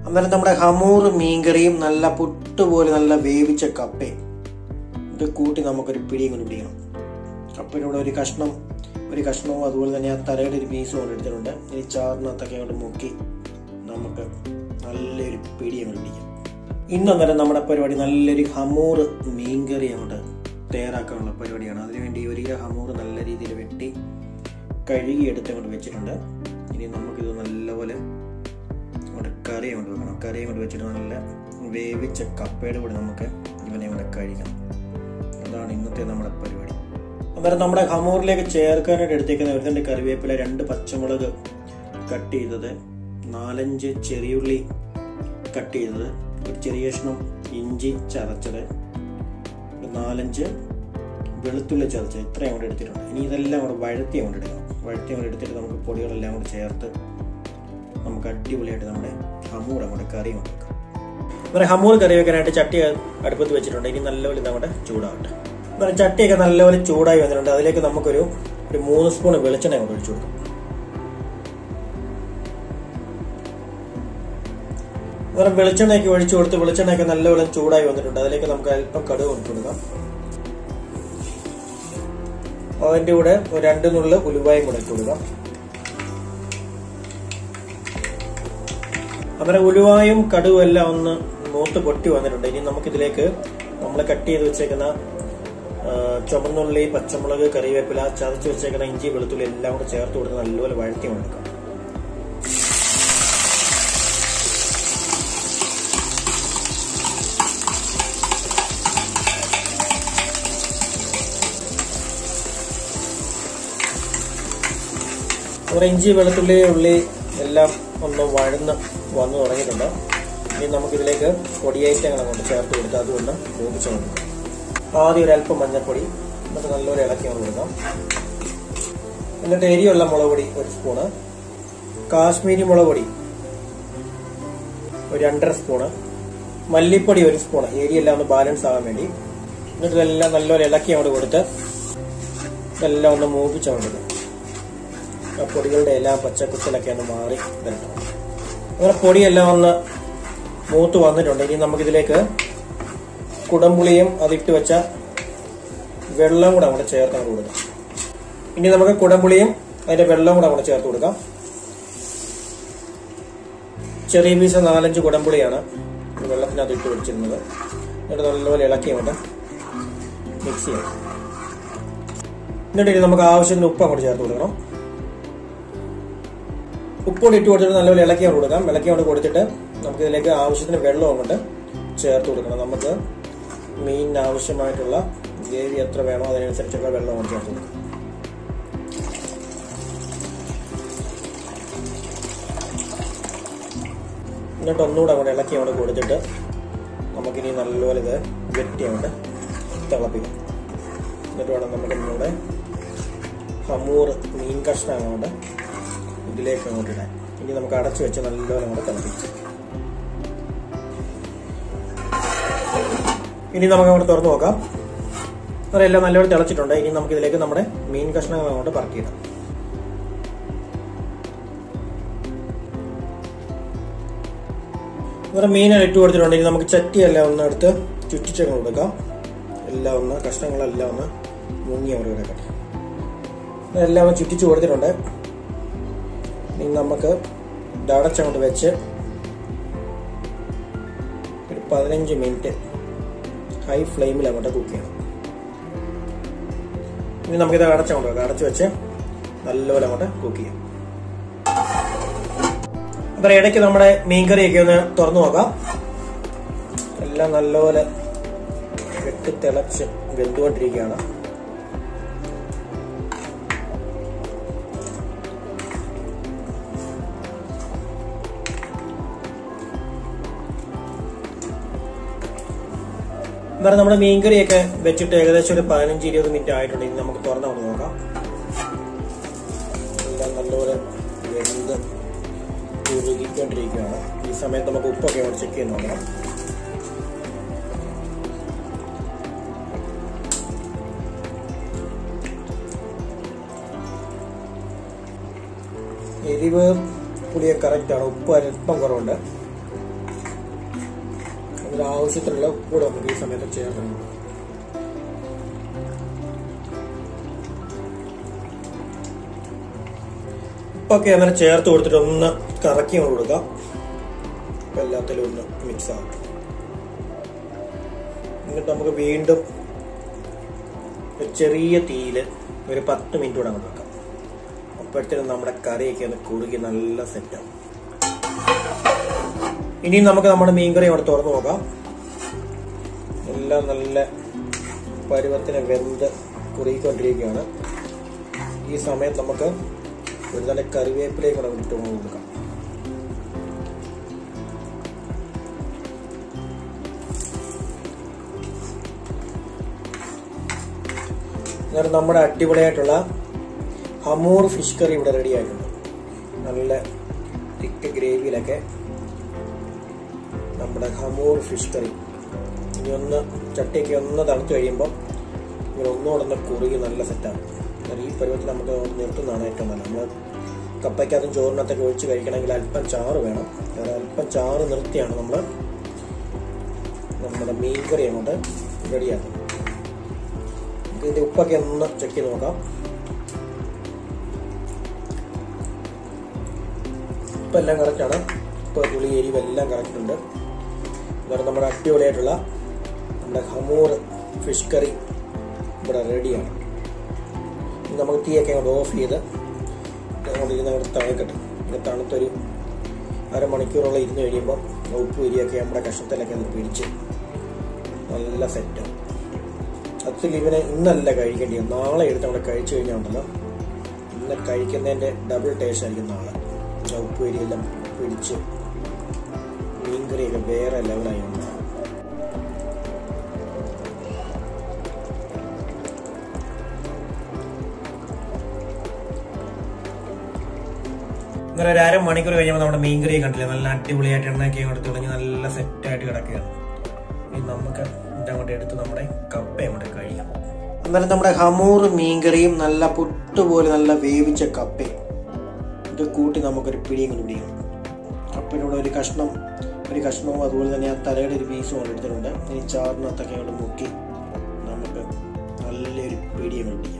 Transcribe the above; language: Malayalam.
അന്നേരം നമ്മുടെ ഹമൂർ മീൻകറിയും നല്ല പുട്ടുപോലെ നല്ല വേവിച്ച കപ്പയും ഇത് കൂട്ടി നമുക്കൊരു പിടിയും കൊണ്ട് പിടിക്കണം കപ്പയുടെ കൂടെ ഒരു കഷ്ണം ഒരു കഷ്ണവും അതുപോലെ തന്നെ ആ തലയുടെ ഒരു പീസും കൊണ്ട് എടുത്തിട്ടുണ്ട് ഇനി ചാറിനകത്തൊക്കെ അങ്ങോട്ട് മുക്കി നമുക്ക് നല്ലൊരു പിടി അങ്ങോട്ട് പിടിക്കാം ഇന്ന് അന്നേരം നമ്മുടെ പരിപാടി നല്ലൊരു ഹമൂർ മീൻകറി അങ്ങോട്ട് തയ്യാറാക്കാനുള്ള പരിപാടിയാണ് അതിനുവേണ്ടി ഒരു കിലോ ഹമൂർ നല്ല രീതിയിൽ വെട്ടി കഴുകി എടുത്ത് അങ്ങോട്ട് വെച്ചിട്ടുണ്ട് ഇനി നമുക്കിത് നല്ലപോലെ അങ്ങോട്ട് കറി കൊണ്ട് വെക്കണം കറി കൊണ്ട് വെച്ചിട്ട് നല്ല വേവിച്ച കപ്പയുടെ കൂടെ നമുക്ക് ഇവനെ കൂടെ കഴിക്കണം അതാണ് ഇന്നത്തെ നമ്മുടെ പരിപാടി അന്നേരം നമ്മുടെ ഹമൂറിലേക്ക് ചേർക്കാനായിട്ട് എടുത്തേക്കുന്ന ഒരു കറിവേപ്പില രണ്ട് പച്ചമുളക് കട്ട് ചെയ്തത് നാലഞ്ച് ചെറിയുള്ളി കട്ട് ചെയ്തത് ഒരു ചെറിയ കഷ്ണം ഇഞ്ചി ചതച്ചത് ഒരു നാലഞ്ച് വെളുത്തുള്ളി ചതച്ചത് ഇത്രയും കൂടെ എടുത്തിട്ടുണ്ട് ഇനി ഇതെല്ലാം കൂടെ വഴത്തി അങ്ങോട്ട് എടുക്കണം വഴത്തി അങ്ങോട്ട് എടുത്തിട്ട് നമുക്ക് പൊടികളെല്ലാം കൂടെ ചേർത്ത് നമുക്ക് അടിപൊളിയായിട്ട് നമ്മുടെ ഹമൂർ അങ്ങോട്ട് കറി കൊണ്ട് വെക്കാം അങ്ങനെ ഹമൂർ കറി വെക്കാനായിട്ട് ചട്ടി അടുപ്പത്ത് വെച്ചിട്ടുണ്ട് ഇനി നല്ലപോലെ നമ്മുടെ ചൂടാവട്ടെ അങ്ങനെ ചട്ടിയൊക്കെ നല്ലപോലെ ചൂടായി വന്നിട്ടുണ്ട് അതിലേക്ക് നമുക്കൊരു ഒരു മൂന്ന് സ്പൂൺ വെളിച്ചെണ്ണ അങ്ങോട്ട് ഒഴിച്ചു കൊടുക്കാം അങ്ങനെ വെളിച്ചെണ്ണയൊക്കെ ഒഴിച്ചു കൊടുത്ത് വെളിച്ചെണ്ണയൊക്കെ നല്ലപോലെ ചൂടായി വന്നിട്ടുണ്ട് അതിലേക്ക് നമുക്ക് അല്പം കടുക് കൊണ്ടു കൊടുക്കാം അതിന്റെ കൂടെ ഒരു രണ്ട് നുള്ളു ഉലുവായും കൂടെ ഇട്ട് കൊടുക്കാം അങ്ങനെ ഉലുവായും കടുവും എല്ലാം ഒന്ന് മൂത്ത് പൊട്ടി വന്നിട്ടുണ്ട് ഇനി നമുക്കിതിലേക്ക് നമ്മൾ കട്ട് ചെയ്ത് വെച്ചേക്കുന്ന ആ, ചുമന്നുള്ളി പച്ചമുളക് കറിവേപ്പില ചതച്ച് വെച്ചേക്കുന്ന ഇഞ്ചി വെളുത്തുള്ളി എല്ലാം കൂടെ ചേർത്ത് കൊടുത്ത് നല്ലപോലെ വഴറ്റി കൊടുക്കാം അങ്ങനെ ഇഞ്ചി വെളുത്തുള്ളി ഉള്ളി എല്ലാം ഒന്ന് വഴന്ന് വന്നു തുടങ്ങിയിട്ടുണ്ട് ഇനി നമുക്കിതിലേക്ക് പൊടിയേറ്റങ്ങൾ അങ്ങോട്ട് ചേർത്ത് കൊടുത്ത് അതുകൊണ്ട് മൂപ്പിച്ച് കൊടുക്കാം ആദ്യം ഒരു അല്പം മഞ്ഞൾപ്പൊടി എന്നിട്ട് നല്ലൊരു ഇളക്കി അങ്ങ് കൊടുക്കാം എന്നിട്ട് എരിയുള്ള മുളക് പൊടി ഒരു സ്പൂണ് കാശ്മീരി മുളക് പൊടി ഒരു രണ്ടര സ്പൂണ് മല്ലിപ്പൊടി ഒരു സ്പൂണ് എരിയെല്ലാം ഒന്ന് ബാലൻസ് ആകാൻ വേണ്ടി എന്നിട്ട് ഇതെല്ലാം നല്ലൊരു ഇളക്കി അങ്ങോട്ട് കൊടുത്ത് ഇതെല്ലാം ഒന്ന് മൂപ്പിച്ച് അങ്ങോട്ട് കൊടുക്കാം ആ പൊടികളുടെ എല്ലാം പച്ചക്കുത്തലൊക്കെ ഒന്ന് മാറി വരണം അങ്ങനെ പൊടിയെല്ലാം ഒന്ന് മൂത്ത് വന്നിട്ടുണ്ട് ഇനി നമുക്കിതിലേക്ക് കുടംപുളിയും അതിട്ട് വെച്ച വെള്ളം കൂടെ അങ്ങോട്ട് ചേർത്ത് അങ്ങോട്ട് കൊടുക്കാം ഇനി നമുക്ക് കുടംപുളിയും അതിന്റെ വെള്ളം കൂടെ അങ്ങോട്ട് ചേർത്ത് കൊടുക്കാം ചെറിയ പീസ് നാലഞ്ച് കുടംപുളിയാണ് ഈ വെള്ളത്തിനകത്ത് ഇട്ട് വെച്ചിരുന്നത് എന്നിട്ട് നല്ലപോലെ ഇളക്കി അങ്ങോട്ട് മിക്സ് ചെയ്യാം എന്നിട്ട് ഇനി നമുക്ക് ആവശ്യത്തിന് ഉപ്പ് അങ്ങോട്ട് ചേർത്ത് കൊടുക്കണം ഉപ്പൊടി ഇട്ട് കൊടുത്തിട്ട് നല്ലപോലെ ഇളക്കി അങ്ങോട്ട് കൊടുക്കാം ഇളക്കി അങ്ങോട്ട് കൊടുത്തിട്ട് നമുക്ക് ഇതിലേക്ക് ആവശ്യത്തിന് വെള്ളം അങ്ങോട്ട് ചേർത്ത് കൊടുക്കണം നമുക്ക് മീനിന് ആവശ്യമായിട്ടുള്ള ഗ്രേവി എത്ര വേണോ അതിനനുസരിച്ചുള്ള വെള്ളം അങ്ങോട്ട് ചേർത്ത് കൊടുക്കാം എന്നിട്ട് ഒന്നുകൂടെ അങ്ങോട്ട് ഇളക്കി അങ്ങോട്ട് കൊടുത്തിട്ട് നമുക്കിനി നല്ലപോലെ ഇത് വെട്ടി അങ്ങോട്ട് തിളപ്പിക്കാം എന്നിട്ട് വേണം നമുക്ക് നമ്മുടെ ഹമൂർ മീൻ കഷ്ണം അങ്ങോട്ട് ഇതിലേക്ക് അങ്ങോട്ട് ഇടാൻ ഇനി നമുക്ക് അടച്ചു വെച്ച് നല്ലപോലെ അങ്ങോട്ട് തിളപ്പിക്കാം ഇനി നമുക്ക് അങ്ങോട്ട് തുറന്നു നോക്കാം അതെല്ലാം നല്ലപോലെ തിളച്ചിട്ടുണ്ട് ഇനി നമുക്ക് ഇതിലേക്ക് നമ്മുടെ മീൻ കഷ്ണങ്ങൾ അങ്ങോട്ട് പറക്കിയിടാം ഇവിടെ മീനെല്ലാം ഇട്ട് കൊടുത്തിട്ടുണ്ട് ഇനി നമുക്ക് ചട്ടിയെല്ലാം ഒന്ന് എടുത്ത് ചുറ്റിച്ചങ്ങ് കൊടുക്കാം എല്ലാം ഒന്ന് കഷ്ണങ്ങളെല്ലാം ഒന്ന് മുങ്ങി അവിടെ കിടക്കട്ടെ എല്ലാം ഒന്ന് ചുറ്റിച്ച് കൊടുത്തിട്ടുണ്ട് ഇനി നമുക്ക് ഇത് അടച്ചങ്ങോട്ട് വെച്ച് ഒരു പതിനഞ്ച് മിനിറ്റ് ഹൈ ഫ്ലെയിമിൽ അങ്ങോട്ട് കുക്ക് ചെയ്യണം ഇനി നമുക്കിത് അടച്ചങ്ങോട്ട് വെക്കാം അടച്ചു വെച്ച് നല്ലപോലെ അങ്ങോട്ട് കുക്ക് ചെയ്യാം അപ്പൊ ഇടയ്ക്ക് നമ്മുടെ മീൻകറിയൊക്കെ ഒന്ന് തുറന്നു നോക്കാം എല്ലാം നല്ലപോലെ വെട്ടി തിളച്ച് വെന്തുകൊണ്ടിരിക്കുകയാണ് വേറെ നമ്മുടെ മീൻകറിയൊക്കെ വെച്ചിട്ട് ഏകദേശം ഒരു പതിനഞ്ച് ഇരുപത് മിനിറ്റ് ആയിട്ടുണ്ട് ഇനി നമുക്ക് തുറന്നു കൊണ്ട് നോക്കാം എല്ലാം നല്ലപോലെ വെന്ത് ഉരുകിക്കൊണ്ടിരിക്കുകയാണ് ഈ സമയത്ത് നമുക്ക് ഉപ്പൊക്കെ അവിടെ ചെക്ക് ചെയ്ത് നോക്കണം എരിവ് പുളിയെ കറക്റ്റ് ആണ് ഉപ്പ് അല്പം കുറവുണ്ട് ഒരു ആവശ്യത്തിനുള്ള ഉപ്പ് നമുക്ക് ഈ സമയത്ത് ചേർക്കണം ഉപ്പൊക്കെ അങ്ങനെ ചേർത്ത് കൊടുത്തിട്ട് ഒന്ന് കറക്കി അങ്ങ് കൊടുക്കാം അപ്പൊ എല്ലാത്തിലും ഒന്ന് മിക്സ് ആവും എന്നിട്ട് നമുക്ക് വീണ്ടും ഒരു ചെറിയ തീയില് ഒരു പത്ത് മിനിറ്റ് കൂടെ അങ്ങോട്ട് വെക്കാം അപ്പോഴത്തേനും നമ്മുടെ കറിയൊക്കെ ഒന്ന് കുറുകി നല്ല സെറ്റാവും ഇനിയും നമുക്ക് നമ്മുടെ മീൻകറി അവിടെ തുറന്നു നോക്കാം എല്ലാം നല്ല പരുവത്തിന് വെന്ത് കുറുകിക്കൊണ്ടിരിക്കുകയാണ് ഈ സമയത്ത് നമുക്ക് ഒരു നല്ല കറിവേപ്പിലയും കൂടെ ഇട്ട് കൊടുക്കാം അന്നേരം നമ്മുടെ അടിപൊളിയായിട്ടുള്ള ഹമൂർ ഫിഷ് കറി ഇവിടെ റെഡി ആയിട്ടുണ്ട് നല്ല തിക്ക് ഗ്രേവിയിലൊക്കെ നമ്മുടെ ഹമൂർ ഫിഷ് കറി ഇനി ഒന്ന് ചട്ടിയൊക്കെ ഒന്ന് തണുത്ത് കഴിയുമ്പോൾ ഇങ്ങനെ ഒന്നുകൂടെ ഒന്ന് കുറുകി നല്ല സെറ്റാണ് എന്നാൽ ഈ പരുവത്തിൽ നമുക്ക് നിർത്തുന്നതാണ് ഏറ്റവും നല്ലത് നമ്മൾ കപ്പയ്ക്കകത്തും ചോറിനകത്തൊക്കെ ഒഴിച്ച് കഴിക്കണമെങ്കിൽ അല്പം ചാറ് വേണം കാരണം അല്പം ചാറ് നിർത്തിയാണ് നമ്മൾ നമ്മുടെ മീൻകറി അങ്ങോട്ട് റെഡിയാക്കുന്നത് ഇതിന്റെ ഉപ്പൊക്കെ ഒന്ന് ചെക്ക് ചെയ്ത് നോക്കാം ഉപ്പ് എല്ലാം കറക്റ്റാണ് ഉപ്പ് പുളി എരിവ് എല്ലാം കറക്റ്റ് ഉണ്ട് അന്നേരം നമ്മുടെ അടിപൊളിയായിട്ടുള്ള നമ്മുടെ ഹമൂർ ഫിഷ് കറി ഇവിടെ റെഡിയാണ് ഇനി നമുക്ക് തീയൊക്കെ അങ്ങോട്ട് ഓഫ് ചെയ്ത് അങ്ങോട്ട് ഇരുന്ന് അങ്ങോട്ട് തണുക്കട്ടെ ഇത് തണുത്തൊരു അരമണിക്കൂറോളം ഇരുന്ന് കഴിയുമ്പോൾ ഉപ്പ് എരിയൊക്കെ നമ്മുടെ കഷ്ണത്തിലൊക്കെ ഒന്ന് പിടിച്ച് നല്ല സെറ്റാവും സത്യത്തിൽ ഇവനെ ഇന്നല്ല കഴിക്കേണ്ടത് നാളെ എടുത്ത് അവിടെ കഴിച്ചു കഴിഞ്ഞാൽ ഉണ്ടല്ലോ ഇന്ന് കഴിക്കുന്നതിന്റെ ഡബിൾ ടേസ്റ്റ് ആയിരിക്കും നാളെ ആ ഉപ്പേരിയെല്ലാം പിടിച്ച് മീൻകറിയൊക്കെ വേറെ ലെവലായി ഉണ്ട് ഇന്നലെ ഒരു അരമണിക്കൂർ കഴിഞ്ഞപ്പോൾ നമ്മുടെ മീൻകറി കണ്ടില്ലേ നല്ല അടിപൊളിയായിട്ട് എണ്ണയൊക്കെ അങ്ങോട്ട് തുടങ്ങി നല്ല സെറ്റായിട്ട് കിടക്കുകയാണ് ഇനി നമുക്ക് ഇതങ്ങോട്ട് എടുത്ത് നമ്മുടെ കപ്പ അങ്ങോട്ട് കഴിയാം അന്നേരം നമ്മുടെ ഹമൂർ മീൻകറിയും നല്ല പുട്ടുപോലെ നല്ല വേവിച്ച കപ്പയും ഇത് കൂട്ടി നമുക്കൊരു പിടിയും കൊണ്ട് പിടിക്കണം കപ്പയുടെ കൂടെ ഒരു കഷ്ണം ഒരു കഷ്ണവും അതുപോലെ തന്നെ ആ തലയുടെ ഒരു പീസും കൊണ്ട് എടുത്തിട്ടുണ്ട് ഇനി ചാറിനകത്തൊക്കെ അങ്ങോട്ട് മുക്കി നമുക്ക് നല്ലൊരു പിടിയും കൊണ്ട് പിടിക്കാം